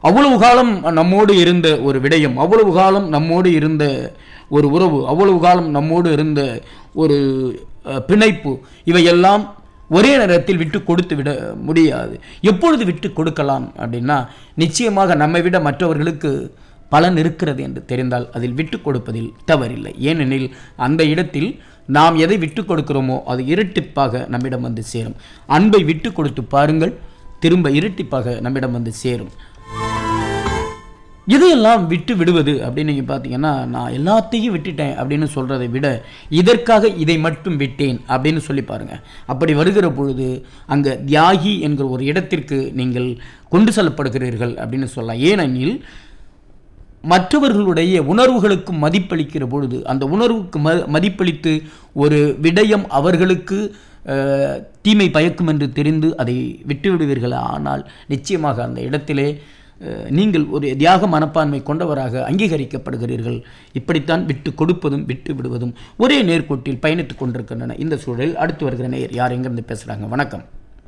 அவ்வளவு காலம் நம்மோடு இருந்த ஒரு விடயம் அவ்வளவு காலம் நம்மோடு இருந்த ஒரு உறவு அவ்வளவு காலம் நம்மோடு இருந்த ஒரு அஹ், பிணைப்பு இவையெல்லாம் ஒரே நேரத்தில் விட்டு கொடுத்து விட முடியாது எப்பொழுது விட்டு கொடுக்கலாம் அப்படின்னா நிச்சயமாக நம்மை விட மற்றவர்களுக்கு பலன் இருக்கிறது என்று தெரிந்தால் அதில் விட்டு கொடுப்பதில் தவறில்லை ஏனெனில் அந்த இடத்தில் நாம் எதை விட்டு கொடுக்கிறோமோ அது இரட்டிப்பாக நம்மிடம் வந்து சேரும் அன்பை விட்டு கொடுத்து பாருங்கள் திரும்ப இரட்டிப்பாக நம்மிடம் வந்து சேரும் இதையெல்லாம் விட்டு விடுவது அப்படின்னு நீங்கள் பார்த்தீங்கன்னா நான் எல்லாத்தையும் விட்டுட்டேன் அப்படின்னு சொல்கிறதை விட இதற்காக இதை மட்டும் விட்டேன் அப்படின்னு சொல்லி பாருங்க அப்படி வருகிற பொழுது அங்கே தியாகி என்கிற ஒரு இடத்திற்கு நீங்கள் கொண்டு செல்லப்படுகிறீர்கள் அப்படின்னு சொல்லலாம் ஏனெனில் மற்றவர்களுடைய உணர்வுகளுக்கு மதிப்பளிக்கிற பொழுது அந்த உணர்வுக்கு ம மதிப்பளித்து ஒரு விடயம் அவர்களுக்கு அஹ், தீமை பயக்கும் என்று தெரிந்து அதை விட்டுவிடுவீர்கள் ஆனால் நிச்சயமாக அந்த இடத்திலே அஹ், நீங்கள் ஒரு தியாக மனப்பான்மை கொண்டவராக அங்கீகரிக்கப்படுகிறீர்கள் இப்படித்தான் விட்டு கொடுப்பதும் விட்டு விடுவதும் ஒரே நேர்கோட்டில் பயணித்துக் கொண்டிருக்கின்றன இந்த சூழலில் அடுத்து வருகிற நேயர் யார் எங்கிருந்து பேசுகிறாங்க வணக்கம்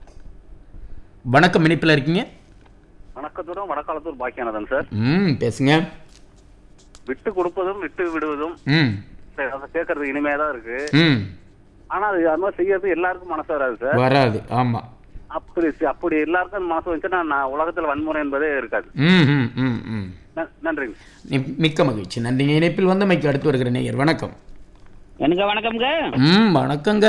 வணக்கம் இணைப்பில் இருக்கீங்க வணக்கத்துடன் வடக்காலத்தூர் பாக்கியானதன் சார் ம் பேசுங்க விட்டு கொடுப்பதும் விட்டு விடுவதும் ம் சரி, அதை கேட்கறதுக்கு இனிமையா தான் இருக்கு ம் ஆனா அது அது மாதிரி செய்யறது எல்லாருக்கும் மனசு வராது சார் வராது ஆமாம் அப்படி அப்படி எல்லாருக்கும் மனசு வந்துச்சுன்னா நான் உலகத்துல வன்முறை என்பதே இருக்காது ம் ம் ம் ம் ந- நன்றிங்க மி- மிக்க மகிழ்ச்சி நன்றிங்க இணைப்பில் வந்தமைக்கு அடுத்து வருகிற நேயர் வணக்கம் எனக்கு வணக்கம்ங்க ம் வணக்கங்க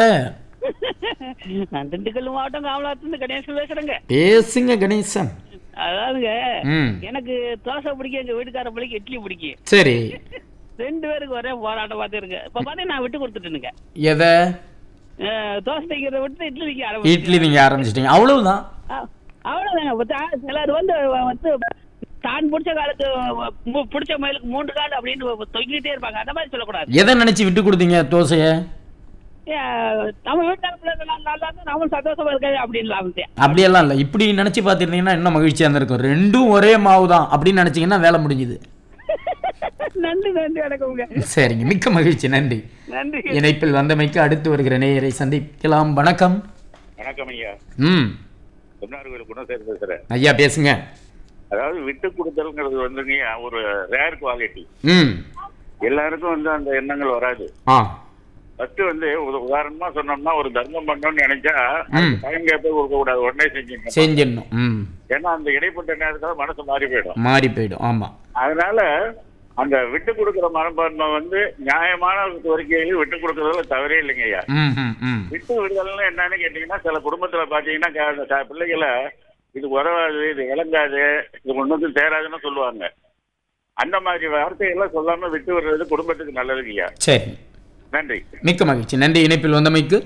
நான் திண்டுக்கல் மாவட்டம் காமலாத்திலிருந்து கணேசன் பேசுறேங்க பேசுங்க கணேசன் அதாவதுங்க ம் எனக்கு தோசை பிடிக்கும் எங்க வீட்டுக்கார பிள்ளைக்கு இட்லி பிடிக்கும் சரி ரெண்டு பேருக்கு ஒரே போராட்டம் பார்த்துருங்க இப்ப பாத்தீங்கன்னா நான் விட்டு கொடுத்துட்டேனுங்க எதை அஹ், தோசை தைக்கிறத விட்டு இட்லி வைக்க ஆரம்பிச்சு இட்லி நீங்க ஆரம்பிச்சிட்டீங்க அவ்வளவுதான் அவ்வளவுதாங்க பார்த்தா சிலர் வந்து வந்து தான் பிடிச்ச காலுக்கு மு- பிடிச்ச மயிலுக்கு மூன்று கால் அப்படின்னு தொங்கிட்டே இருப்பாங்க அந்த மாதிரி சொல்லக்கூடாது எதை நினைச்சு விட்டு கொடுத்தீங்க தோசைய ஏன், நம்ம வீட்டுக்கார பிள்ளைங்க நல்லா நல்லா இருந்தா நம்மளும் சந்தோஷமா இருக்காது அப்படின்னு லாபத்தேன் அப்படியெல்லாம் இல்லை இப்படி நினைச்சு பார்த்துருந்தீங்கன்னா இன்னும் மகிழ்ச்சியாக இருந்திருக்கும் ரெண்டும் ஒரே மாவு தான் அப்படின்னு நினைச்சீங்கன்னா வேலை முடிஞ்சுது நன்றி நன்றி வணக்கம்ங்க சரிங்க மிக்க மகிழ்ச்சி நன்றி நன்றி இணைப்பில் வந்தமைக்கு அடுத்து வருகிற நேயரை சந்திக்கலாம் வணக்கம் வணக்கம் ஐயா ம் சொன்னார்கள் குணசேகர் பேசுறேன் ஐயா பேசுங்க அதாவது விட்டு கொடுத்தல்ங்கிறது வந்துங்க ஒரு ரேர் குவாலிட்டி ம் எல்லாருக்கும் வந்து அந்த எண்ணங்கள் வராது ஆ ஃபர்ஸ்ட் வந்து ஒரு உதாரணமா சொன்னோம்னா ஒரு தர்மம் பண்ணணும்னு நினைச்சா ம். டைம் கேப்பே கொடுக்க கூடாது உடனே செஞ்சுங்க செஞ்சிடணும் ம் ஏன்னா அந்த இடைப்பட்ட நேரத்துல மனசு மாறி போயிடும் மாறி போயிடும் ஆமாம் அதனால அந்த விட்டு கொடுக்கிற மனப்பான்மை வந்து நியாயமான கோரிக்கைகளும் விட்டு கொடுக்கறதுல தவறே இல்லைங்க ஐயா ம் ம் ம் விட்டு விடுதல்னு என்னன்னு கேட்டீங்கன்னா சில குடும்பத்துல பாத்தீங்கன்னா க- அந்த க- பிள்ளைகளை இது உறவாது இது விளங்காது இது ஒண்ணுக்கும் சேராதுன்னு சொல்லுவாங்க அந்த மாதிரி வார்த்தைகள்லாம் சொல்லாம விட்டு விடுறது குடும்பத்துக்கு நல்லதுங்க ஐயா சரி நன்றி மிக்க மகிழ்ச்சி நன்றி இணைப்பில் வந்தமைக்கு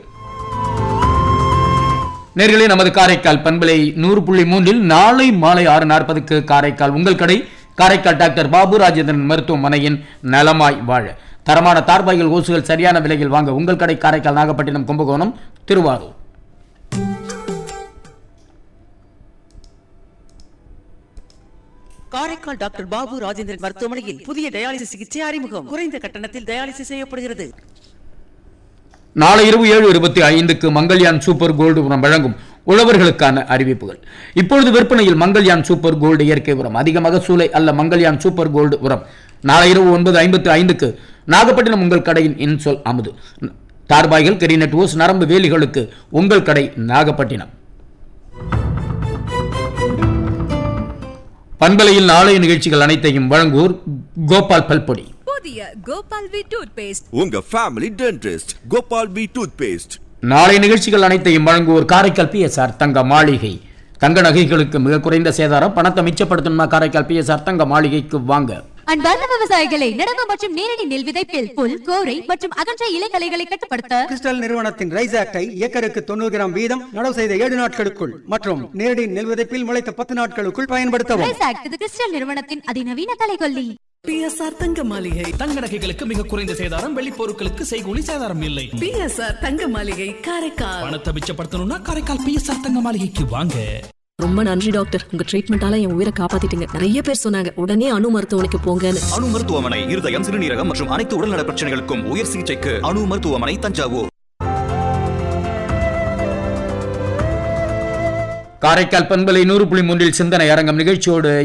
நேர்களே நமது காரைக்கால் பண்பலை நூறு புள்ளி மூன்றில் நாளை மாலை ஆறு நாற்பதுக்கு காரைக்கால் உங்கள் கடை காரைக்கால் டாக்டர் பாபு ராஜேந்திரன் மருத்துவமனையின் நலமாய் வாழ தரமான தார்பாய்கள் ஓசுகள் சரியான விலையில் வாங்க உங்கள் கடை காரைக்கால் நாகப்பட்டினம் கும்பகோணம் திருவாரூர் காரைக்கால் டாக்டர் பாபு ராஜேந்திரன் மருத்துவமனையில் புதிய டயாலிசிஸ் சிகிச்சை அறிமுகம் குறைந்த கட்டணத்தில் டயாலிசிஸ் செய்யப்படுகிறது நாளை இரவு ஏழு இருபத்தி ஐந்துக்கு மங்கள்யான் சூப்பர் கோல்டு உரம் வழங்கும் உழவர்களுக்கான அறிவிப்புகள் இப்பொழுது விற்பனையில் மங்கள்யான் சூப்பர் கோல்டு இயற்கை உரம் அதிக மகசூலை அல்ல மங்கள்யான் சூப்பர் கோல்டு உரம் நாளை இரவு ஒன்பது ஐம்பத்து ஐந்துக்கு நாகப்பட்டினம் உங்கள் கடையின் இன்சொல் அமுது தார்பாய்கள் கெரிநெட் ஓஸ் நரம்பு வேலிகளுக்கு உங்கள் கடை நாகப்பட்டினம் பண்பலையில் நாளைய நிகழ்ச்சிகள் அனைத்தையும் வழங்குவோர் கோபால் பல்பொடி புதிய கோபால் வி டூத் பேஸ்ட் உங்க family dentist Gopal B toothpaste நாளை நிகழ்ச்சிகள் அனைத்தையும் வழங்குவோர் காரைக்கால் பிஎஸ்ஆர் தங்க மாளிகை தங்க நகைகளுக்கு மிக குறைந்த சேதாரம் பணத்தை மிச்சப்படுத்தணும்னா காரைக்கால் பிஎஸ்ஆர் தங்க மாளிகைக்கு வாங்க அன்பார்ந்த விவசாயிகளை நடவு மற்றும் நேரடி நெல் விதைப்பில் புல் கோரை மற்றும் அகன்ற இலைகளைகளை கட்டுப்படுத்த கிறிஸ்டல் நிறுவனத்தின் ரைஸ் ஆக்டை ஏக்கருக்கு தொண்ணூறு கிராம் வீதம் நடவு செய்த ஏழு நாட்களுக்குள் மற்றும் நேரடி நெல் விதைப்பில் முளைத்த பத்து நாட்களுக்குள் பயன்படுத்தவும் ரைஸ் ஆக்ட் இது கிறிஸ்டல் நிறுவனத்தின் அதிநவீன கலைகொல்லி பிஎஸ்ஆர் தங்க மாளிகை தங்க நகைகளுக்கு மிக குறைந்த சேதாரம் வெள்ளி பொருட்களுக்கு செய்கூலி சேதாரம் இல்லை பிஎஸ்ஆர் தங்க மாளிகை காரைக்கால் பணத்தை மிச்சப்படுத்தணும்னா காரைக்கால் பிஎஸ்ஆர் தங்க மாளிகைக்கு வாங்க ரொம்ப நன்றி டாக்டர் உங்க ட்ரீட்மெண்டால என் உயிரை காப்பாத்திட்டீங்க நிறைய பேர் சொன்னாங்க உடனே அணு மருத்துவமனைக்கு போங்கன்னு அணு மருத்துவமனை இருதயம் சிறுநீரகம் மற்றும் அனைத்து உடல்நல பிரச்சனைகளுக்கும் உயர் சிகிச்சைக்கு அணு மருத்துவமனை தஞ்சாவூர் காரைக்கால் பண்பலை நூறு புள்ளி மூன்றில் சிந்தனை அரங்கம் நிகழ்ச்சியோடு